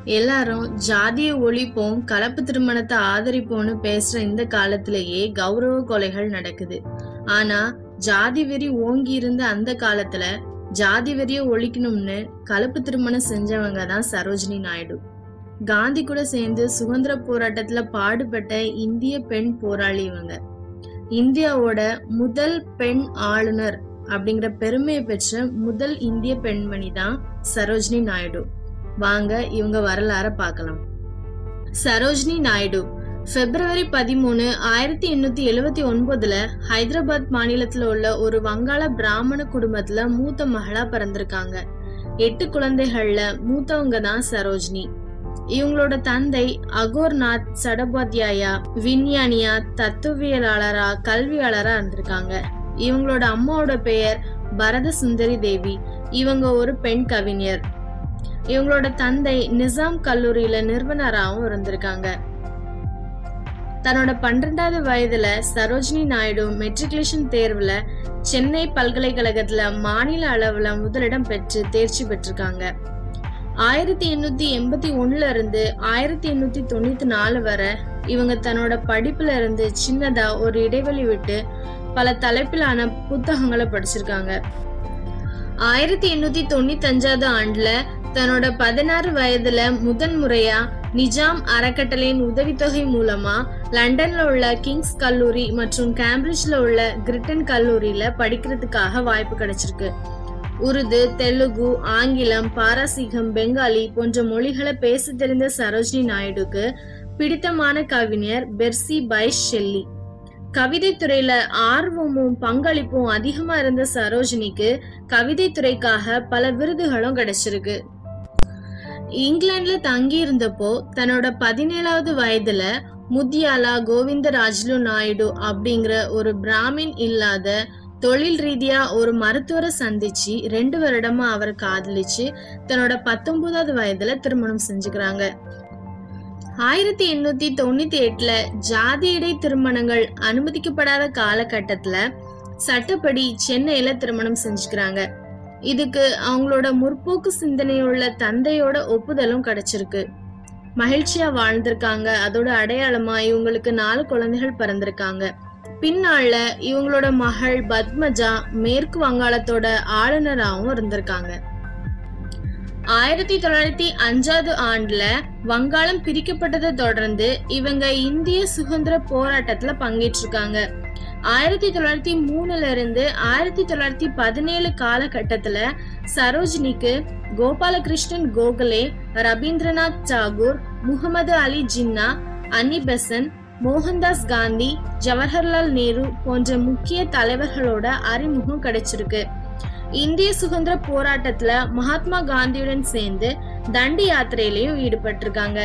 எல்லாரும் ஜாதிய ஒழிப்போம் கலப்பு திருமணத்தை ஆதரிப்போம்னு பேசுற இந்த காலத்திலேயே கௌரவ கொலைகள் நடக்குது ஆனா ஜாதி வெறி ஓங்கி இருந்த அந்த காலத்துல ஜாதி வெறிய ஒழிக்கணும்னு கலப்பு திருமணம் செஞ்சவங்க தான் சரோஜினி நாயுடு காந்தி கூட சேர்ந்து சுதந்திர போராட்டத்துல பாடுபட்ட இந்திய பெண் போராளி இவங்க இந்தியாவோட முதல் பெண் ஆளுநர் அப்படிங்கிற பெருமையை பெற்ற முதல் இந்திய பெண்மணி தான் சரோஜினி நாயுடு வாங்க இவங்க வரலாற பார்க்கலாம் சரோஜினி நாயுடு பிப்ரவரி பதிமூணு ஆயிரத்தி எண்ணூத்தி எழுவத்தி ஒன்பதுல ஹைதராபாத் மாநிலத்துல உள்ள ஒரு வங்காள பிராமண குடும்பத்துல மூத்த மகளா பிறந்திருக்காங்க எட்டு குழந்தைகள்ல மூத்தவங்க தான் சரோஜினி இவங்களோட தந்தை அகோர்நாத் சடபாத்யாயா விஞ்ஞானியா தத்துவியலாளரா கல்வியாளரா இருந்திருக்காங்க இவங்களோட அம்மாவோட பெயர் பரத சுந்தரி தேவி இவங்க ஒரு பெண் கவிஞர் இவங்களோட தந்தை நிசாம் கல்லூரியில நிறுவனராகவும் இருந்திருக்காங்க தன்னோட பன்னிரெண்டாவது வயதுல சரோஜினி நாயுடு மெட்ரிகுலேஷன் தேர்வுல சென்னை பல்கலைக்கழகத்துல மாநில அளவுல முதலிடம் பெற்று தேர்ச்சி பெற்றிருக்காங்க ஆயிரத்தி எண்ணூத்தி எண்பத்தி ஒண்ணுல இருந்து ஆயிரத்தி எண்ணூத்தி தொண்ணூத்தி நாலு வரை இவங்க தன்னோட படிப்புல இருந்து சின்னதா ஒரு இடைவெளி விட்டு பல தலைப்பிலான புத்தகங்களை படிச்சிருக்காங்க ஆயிரத்தி எண்ணூத்தி தொண்ணூத்தி அஞ்சாவது ஆண்டுல தன்னோட பதினாறு வயதுல முதன் முறையா நிஜாம் அறக்கட்டளையின் உதவித்தொகை மூலமா லண்டன்ல உள்ள கிங்ஸ் கல்லூரி மற்றும் கேம்பிரிட்ஜ்ல உள்ள கிரிட்டன் கல்லூரியில படிக்கிறதுக்காக வாய்ப்பு கிடைச்சிருக்கு உருது தெலுங்கு ஆங்கிலம் பாரசீகம் பெங்காலி போன்ற மொழிகளை பேச தெரிந்த சரோஜினி நாயுடுக்கு பிடித்தமான கவிஞர் பெர்சி பைஷ் ஷெல்லி கவிதை துறையில ஆர்வமும் பங்களிப்பும் அதிகமா இருந்த சரோஜினிக்கு கவிதை துறைக்காக பல விருதுகளும் கிடைச்சிருக்கு இங்கிலாந்துல தங்கி இருந்தப்போ தன்னோட பதினேழாவது வயதுல முத்தியாலா கோவிந்தராஜ்லு நாயுடு அப்படிங்கிற ஒரு பிராமின் இல்லாத தொழில் ரீதியா ஒரு மருத்துவரை சந்திச்சு ரெண்டு வருடமா அவரை காதலிச்சு தன்னோட பத்தொன்பதாவது வயதுல திருமணம் செஞ்சுக்கிறாங்க ஆயிரத்தி எண்ணூத்தி தொண்ணூத்தி எட்டுல ஜாதி இடை திருமணங்கள் அனுமதிக்கப்படாத காலகட்டத்துல சட்டப்படி சென்னையில திருமணம் செஞ்சுக்கிறாங்க இதுக்கு அவங்களோட முற்போக்கு சிந்தனையுள்ள தந்தையோட ஒப்புதலும் கிடைச்சிருக்கு மகிழ்ச்சியா வாழ்ந்திருக்காங்க அதோட அடையாளமா இவங்களுக்கு நாலு குழந்தைகள் பிறந்திருக்காங்க பின்னால இவங்களோட மகள் பத்மஜா மேற்கு வங்காளத்தோட ஆளுநராகவும் இருந்திருக்காங்க ஆயிரத்தி தொள்ளாயிரத்தி அஞ்சாவது ஆண்டுல வங்காளம் பிரிக்கப்பட்டதை தொடர்ந்து இவங்க இந்திய சுதந்திர போராட்டத்துல பங்கேற்றிருக்காங்க ஆயிரத்தி தொள்ளாயிரத்தி மூணுல இருந்து ஆயிரத்தி தொள்ளாயிரத்தி பதினேழு காலகட்டத்துல சரோஜினிக்கு கோபாலகிருஷ்ணன் கோகலே ரவீந்திரநாத் தாகூர் முகமது அலி ஜின்னா அன்னி பெசன் மோகன்தாஸ் காந்தி ஜவஹர்லால் நேரு போன்ற முக்கிய தலைவர்களோட அறிமுகம் கிடைச்சிருக்கு இந்திய சுதந்திர போராட்டத்துல மகாத்மா காந்தியுடன் சேர்ந்து தண்டி யாத்திரையிலையும் ஈடுபட்டிருக்காங்க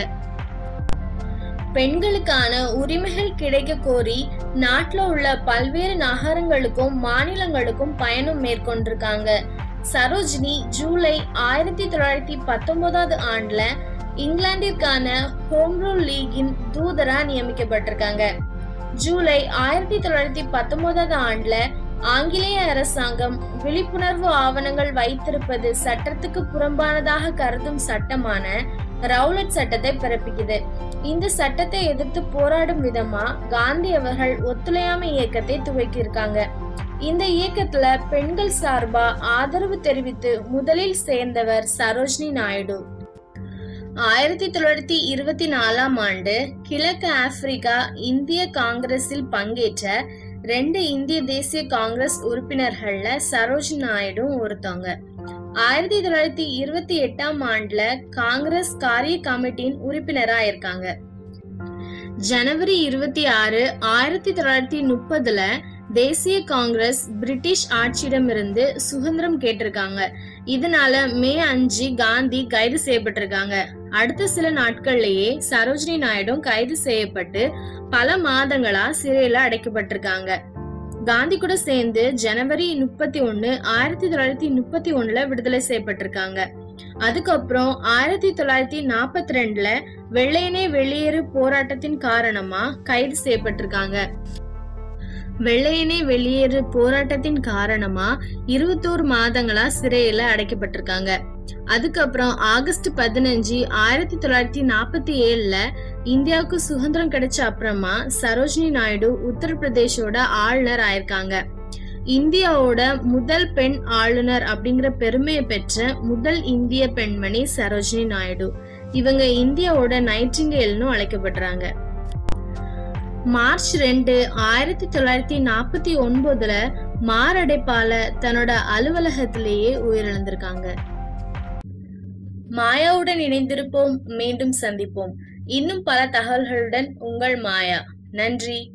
பெண்களுக்கான உரிமைகள் கிடைக்க கோரி நாட்டுல உள்ள பல்வேறு நகரங்களுக்கும் மாநிலங்களுக்கும் பயணம் மேற்கொண்டிருக்காங்க சரோஜினி ஜூலை ஆயிரத்தி தொள்ளாயிரத்தி பத்தொன்பதாவது ஆண்டுல இங்கிலாந்திற்கான ஹோம் ரூல் லீகின் தூதரா நியமிக்கப்பட்டிருக்காங்க ஜூலை ஆயிரத்தி தொள்ளாயிரத்தி பத்தொன்பதாவது ஆண்டுல ஆங்கிலேய அரசாங்கம் விழிப்புணர்வு ஆவணங்கள் வைத்திருப்பது சட்டத்துக்கு புறம்பானதாக கருதும் சட்டமான ரவுலட் சட்டத்தை பிறப்பிக்குது இந்த சட்டத்தை எதிர்த்து போராடும் விதமா காந்தி அவர்கள் ஒத்துழையாமை இயக்கத்தை துவக்கியிருக்காங்க இந்த இயக்கத்துல பெண்கள் சார்பா ஆதரவு தெரிவித்து முதலில் சேர்ந்தவர் சரோஜினி நாயுடு ஆயிரத்தி தொள்ளாயிரத்தி இருபத்தி நாலாம் ஆண்டு கிழக்கு ஆப்பிரிக்கா இந்திய காங்கிரஸில் பங்கேற்ற ரெண்டு இந்திய தேசிய காங்கிரஸ் உறுப்பினர்கள்ல சரோஜ் நாயுடும் ஒருத்தவங்க ஆயிரத்தி தொள்ளாயிரத்தி இருபத்தி எட்டாம் ஆண்டுல காங்கிரஸ் காரிய கமிட்டியின் உறுப்பினரா இருக்காங்க ஜனவரி இருபத்தி ஆறு ஆயிரத்தி தொள்ளாயிரத்தி முப்பதுல தேசிய காங்கிரஸ் பிரிட்டிஷ் ஆட்சியிடமிருந்து சுதந்திரம் கேட்டிருக்காங்க இதனால மே அஞ்சு காந்தி கைது செய்யப்பட்டிருக்காங்க அடுத்த சில நாட்கள்லயே சரோஜினி நாயுடும் கைது செய்யப்பட்டு பல மாதங்களா சிறையில அடைக்கப்பட்டிருக்காங்க காந்தி கூட சேர்ந்து ஜனவரி முப்பத்தி ஒண்ணு ஆயிரத்தி தொள்ளாயிரத்தி முப்பத்தி ஒண்ணுல விடுதலை செய்யப்பட்டிருக்காங்க அதுக்கப்புறம் ஆயிரத்தி தொள்ளாயிரத்தி நாற்பத்தி ரெண்டுல வெள்ளையனே வெளியேறு போராட்டத்தின் காரணமா கைது செய்யப்பட்டிருக்காங்க வெள்ளையனே வெளியேறு போராட்டத்தின் காரணமா இருபத்தோரு மாதங்களா சிறையில அடைக்கப்பட்டிருக்காங்க அதுக்கப்புறம் ஆகஸ்ட் பதினஞ்சு ஆயிரத்தி தொள்ளாயிரத்தி நாற்பத்தி ஏழுல இந்தியாவுக்கு சுதந்திரம் கிடைச்ச அப்புறமா சரோஜினி நாயுடு உத்தரப்பிரதேஷோட ஆளுநர் ஆயிருக்காங்க இந்தியாவோட முதல் பெண் ஆளுநர் அப்படிங்கிற பெருமையை பெற்ற முதல் இந்திய பெண்மணி சரோஜினி நாயுடு இவங்க இந்தியாவோட நைட்டிங்கேல்னு அழைக்கப்படுறாங்க மார்ச் ரெண்டு ஆயிரத்தி தொள்ளாயிரத்தி நாற்பத்தி ஒன்பதுல மாரடைப்பால தன்னோட அலுவலகத்திலேயே உயிரிழந்திருக்காங்க மாயாவுடன் இணைந்திருப்போம் மீண்டும் சந்திப்போம் இன்னும் பல தகவல்களுடன் உங்கள் மாயா நன்றி